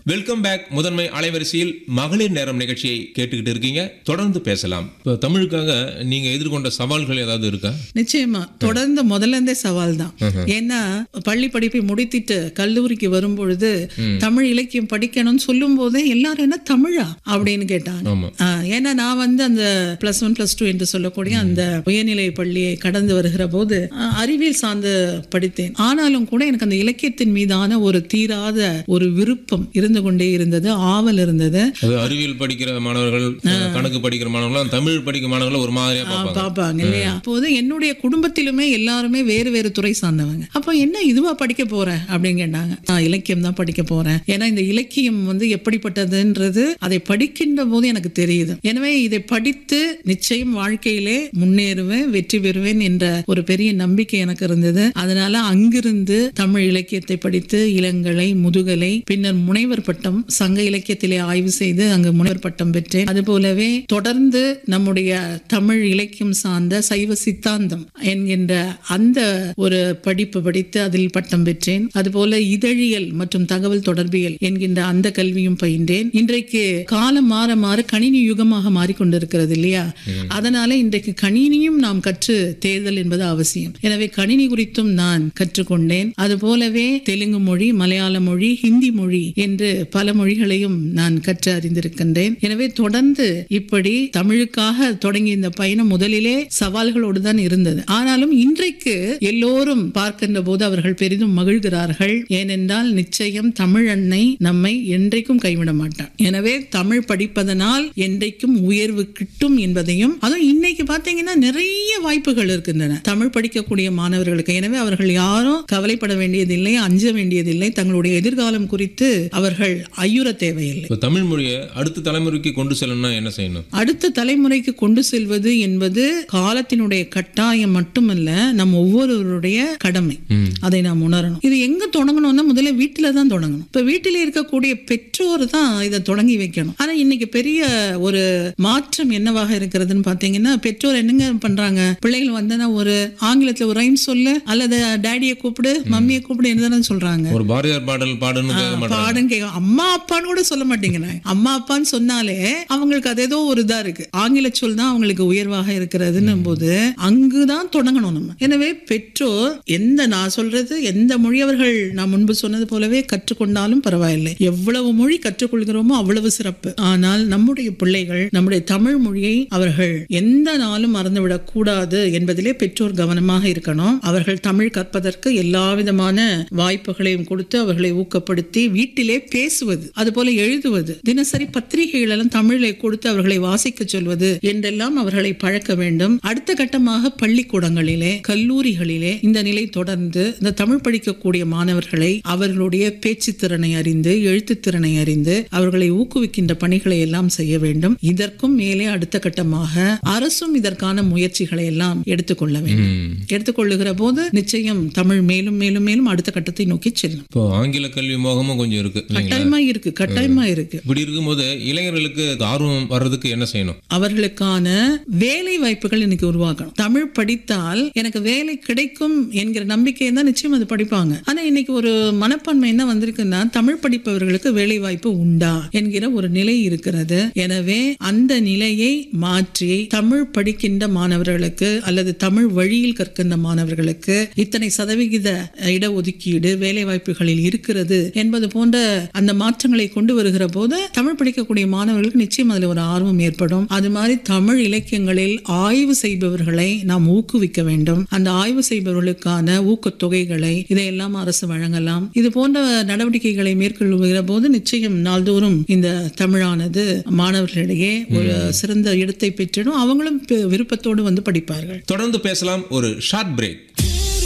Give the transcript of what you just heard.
Welcome back முதன்மை அலைவரிசையில் மகளிர் நேரம் நிகழ்ச்சியை கேட்டுக்கிட்டு இருக்கீங்க தொடர்ந்து பேசலாம் இப்போ தமிழுக்காக நீங்க எதிர்கொண்ட சவால்கள் ஏதாவது இருக்கா நிச்சயமா தொடர்ந்து முதல்ல இருந்தே சவால் தான் ஏன்னா பள்ளி படிப்பை முடித்திட்டு கல்லூரிக்கு வரும்பொழுது தமிழ் இலக்கியம் படிக்கணும்னு சொல்லும் போதே எல்லாரும் என்ன தமிழா அப்படின்னு கேட்டாங்க ஆமா ஆ, ஏன்னா நான் வந்து அந்த பிளஸ் ஒன் பிளஸ் டூ என்று சொல்லக்கூடிய அந்த உயர்நிலை பள்ளியை கடந்து வருகிற போது ஆ, அறிவியல் சார்ந்து படித்தேன் ஆனாலும் கூட எனக்கு அந்த இலக்கியத்தின் மீதான ஒரு தீராத ஒரு விருப்பம் இருந்து கொண்டே இருந்தது ஆவல் இருந்தது அது அறிவியல் படிக்கிற மாணவர்கள் கணக்கு படிக்கிற மாணவர்கள் தமிழ் படிக்கிற மாணவர்கள் ஒரு மாதிரியா பார்ப்பாங்க பாப்பாங்க இல்லையா அப்போது என்னுடைய குடும்பத்திலுமே எல்லாருமே வேறு வேறு துறை சார்ந்தவங்க அப்போ என்ன இதுவா படிக்க போறேன் அப்படின்னு கேட்டாங்க நான் இலக்கியம் தான் படிக்க போறேன் ஏன்னா இந்த இலக்கியம் வந்து எப்படிப்பட்டதுன்றது அதை படிக்கின்ற போது எனக்கு தெரியுது எனவே இதை படித்து நிச்சயம் வாழ்க்கையிலே முன்னேறுவேன் வெற்றி பெறுவேன் என்ற ஒரு பெரிய நம்பிக்கை எனக்கு இருந்தது அதனால அங்கிருந்து தமிழ் இலக்கியத்தை படித்து இளங்கலை முதுகலை பின்னர் முனைவர் பட்டம் சங்க இலக்கியத்திலே ஆய்வு செய்து அங்கு முனைவர் பட்டம் பெற்றேன் அதுபோலவே தொடர்ந்து நம்முடைய தமிழ் இலக்கியம் சார்ந்த சைவ சித்தாந்தம் என்கின்ற அந்த ஒரு படிப்பு படித்து அதில் பட்டம் பெற்றேன் அதுபோல இதழியல் மற்றும் தகவல் தொடர்பியல் என்கின்ற அந்த கல்வியும் பயின்றேன் இன்றைக்கு காலம் மாற மாற கணினி யுகமாக மாறிக்கொண்டிருக்கிறது இல்லையா அதனால இன்றைக்கு கணினியும் நாம் கற்று தேர்தல் என்பது அவசியம் எனவே கணினி குறித்தும் நான் கற்றுக்கொண்டேன் அதுபோலவே தெலுங்கு மொழி மலையாள மொழி ஹிந்தி மொழி என்று பல மொழிகளையும் நான் கற்று அறிந்திருக்கின்றேன் எனவே தொடர்ந்து இப்படி தமிழுக்காக தொடங்கிய இந்த பயணம் முதலிலே சவால்களோடு தான் இருந்தது ஆனாலும் இன்றைக்கு எல்லோரும் பார்க்கின்ற போது அவர்கள் பெரிதும் மகிழ்கிறார்கள் ஏனென்றால் நிச்சயம் தமிழ் அன்னை நம்மை என்றைக்கும் கைவிட மாட்டார் எனவே தமிழ் படிப்பதனால் என்றைக்கும் உயர்வு கிட்டும் என்பதையும் அதுவும் இன்னைக்கு பார்த்தீங்கன்னா நிறைய வாய்ப்புகள் இருக்கின்றன தமிழ் படிக்கக்கூடிய மாணவர்களுக்கு எனவே அவர்கள் யாரும் கவலைப்பட வேண்டியதில்லை அஞ்ச வேண்டியதில்லை தங்களுடைய எதிர்காலம் குறித்து அவர்கள் ஐயுற தேவையில்லை இப்போ தமிழ் மொழியை அடுத்த தலைமுறைக்கு கொண்டு செல்லணும்னா என்ன செய்யணும் அடுத்த தலைமுறைக்கு கொண்டு செல்வது என்பது காலத்தினுடைய கட்டாயம் மட்டுமல்ல நம் ஒவ்வொருவருடைய கடமை அதை நாம் உணரணும் இது எங்க தொடங்கணும்னா முதல்ல வீட்டில தான் தொடங்கணும் இப்ப வீட்டில இருக்கக்கூடிய பெற்றோர் தான் இதை தொடங்கி வைக்கணும் ஆனா இன்னைக்கு பெரிய ஒரு மாற்றம் என்னவாக இருக்கிறதுன்னு பாத்தீங்கன்னா பெற்றோர் என்னங்க பண்றாங்க பிள்ளைகள் வந்தனா ஒரு ஆங்கிலத்துல ஒரு ரைம் சொல்லு அல்லது டேடியை கூப்பிடு மம்மியை கூப்பிடு என்னதானே சொல்றாங்க ஒரு பாரதியார் பாடல் பாடணும் கேட்க மாட்டாங்க பாடம் கேட்க அம்மா அப்பான்னு கூட சொல்ல மாட்டேங்கிறாங்க அம்மா அப்பான்னு சொன்னாலே அவங்களுக்கு அது ஏதோ ஒரு இதா இருக்கு ஆங்கில சொல் தான் அவங்களுக்கு உயர்வாக இருக்கிறதுன்னு போது அங்குதான் தொடங்கணும் நம்ம எனவே பெற்றோர் எந்த நான் சொல்றது எந்த மொழி அவர்கள் நான் முன்பு சொன்னது போலவே கற்றுக்கொண்டாலும் பரவாயில்லை எவ்வளவு மொழி கற்றுக்கொள்கிறோமோ அவ்வளவு சிறப்பு ஆனால் நம்முடைய பிள்ளைகள் நம்முடைய தமிழ் மொழியை அவர்கள் எந்த நாளும் மறந்துவிடக் கூடாது என்பதிலே பெற்றோர் கவனமாக இருக்கணும் அவர்கள் தமிழ் கற்பதற்கு எல்லா விதமான வாய்ப்புகளையும் கொடுத்து அவர்களை ஊக்கப்படுத்தி வீட்டிலே பேசுவது அதுபோல எழுதுவது தினசரி பத்திரிகைகள் எல்லாம் தமிழை கொடுத்து அவர்களை வாசிக்க சொல்வது என்றெல்லாம் அவர்களை பழக்க வேண்டும் அடுத்த கட்டமாக பள்ளிக்கூடங்களிலே கல்லூரிகளிலே இந்த நிலை தொடர்ந்து இந்த தமிழ் படிக்கக்கூடிய மாணவர்களை அவர்களுடைய பேச்சு திறனை அறிந்து எழுத்து திறனை அறிந்து அவர்களை ஊக்குவிக்கின்ற பணிகளை எல்லாம் செய்ய வேண்டும் இதற்கும் மேலே அடுத்த கட்டமாக அரசும் இதற்கான முயற்சிகளை எல்லாம் எடுத்துக்கொள்ள வேண்டும் ம். எடுத்துக்கொள்ளுகிற போது நிச்சயம் தமிழ் மேலும் மேலும் மேலும் அடுத்த கட்டத்தை நோக்கி செல்லும் இப்போ ஆங்கில கல்வி மோகமும் கொஞ்சம் இருக்கு இல்லைங்களா கட்டாயமா இருக்கு கட்டாயமா இருக்கு இப்படி இருக்கும்போது இளைஞர்களுக்கு ஆர்வம் வர்றதுக்கு என்ன செய்யணும் அவர்களுக்கான வேலை வாய்ப்புகள் இன்னைக்கு உருவாக்கணும் தமிழ் படித்தால் எனக்கு வேலை கிடைக்கும் என்கிற நம்பிக்கை தான் நிச்சயம் அது படிப்பாங்க ஆனா இன்னைக்கு ஒரு மனப்பான்மை என்ன வந்திருக்குன்னா தமிழ் படிப்பவர்களுக்கு வேலை வாய்ப்பு உண்டா என்கிற ஒரு நிலை இருக்கிறது எனவே அந்த நிலையை மாற்றி தமிழ் படிக்கின்ற மாணவர்களுக்கு அல்லது தமிழ் வழியில் கற்கின்ற மாணவர்களுக்கு இத்தனை சதவிகித இடஒதுக்கீடு வேலை வாய்ப்புகளில் இருக்கிறது என்பது போன்ற அந்த மாற்றங்களை கொண்டு வருகிற போது தமிழ் படிக்கக்கூடிய மாணவர்களுக்கு நிச்சயம் அதுல ஒரு ஆர்வம் ஏற்படும் அது மாதிரி தமிழ் இலக்கியங்களில் ஆய்வு செய்பவர்களை நாம் ஊக்குவிக்க வேண்டும் அந்த ஆய்வு செய்பவர்களுக்கான ஊக்கத்தொகைகளை இதையெல்லாம் அரசு வழங்கலாம் இது போன்ற நடவடிக்கைகளை மேற்கொள்ளுகிற போது நிச்சயம் நாள்தோறும் இந்த தமிழானது மாணவர்களிடையே ஒரு சிறந்த இடத்தை பெற்றிடும் அவங்களும் பெ- விருப்பத்தோடு வந்து படிப்பார்கள் தொடர்ந்து பேசலாம் ஒரு ஷார்ட் பிரேக்